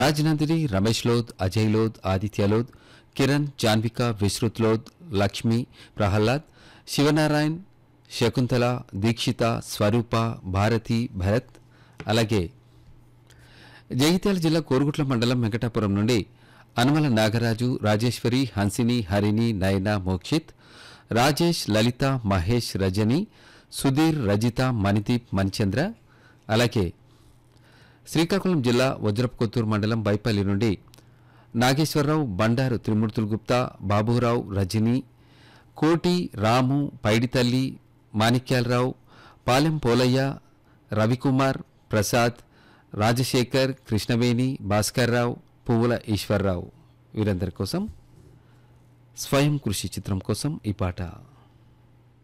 రాజనందిని రమేష్ లోద్ అజయ్ లోద్ ఆదిత్య లోద్ కిరణ్ జాన్విక విశ్రుత్ లోద్ లక్ష్మి ప్రహ్లాద్ శివనారాయణ్ శకుంతల దీక్షిత స్వరూప భారతి భరత్ అలాగే జగిత్యాల జిల్లా కోరుగుట్ల మండలం వెంకటాపురం నుండి అనుమల నాగరాజు రాజేశ్వరి హన్సిని హరిణి నయన మోక్షిత్ రాజేష్ లలిత మహేష్ రజని సుధీర్ రజిత మణిదీప్ మణిచంద్ర అలాగే శ్రీకాకుళం జిల్లా వజ్రపు కొత్తూరు మండలం బైపల్లి నుండి నాగేశ్వరరావు బండారు త్రిమూర్తులు గుప్తా బాబురావు రజని కోటి రాము పైడితల్లి మాణిక్యాలరావు పాలెం పోలయ్య రవికుమార్ ప్రసాద్ రాజశేఖర్ కృష్ణవేణి భాస్కర్రావు పువ్వుల ఈశ్వర్రావు వీరందరి కోసం స్వయం కృషి చిత్రం కోసం ఈ పాట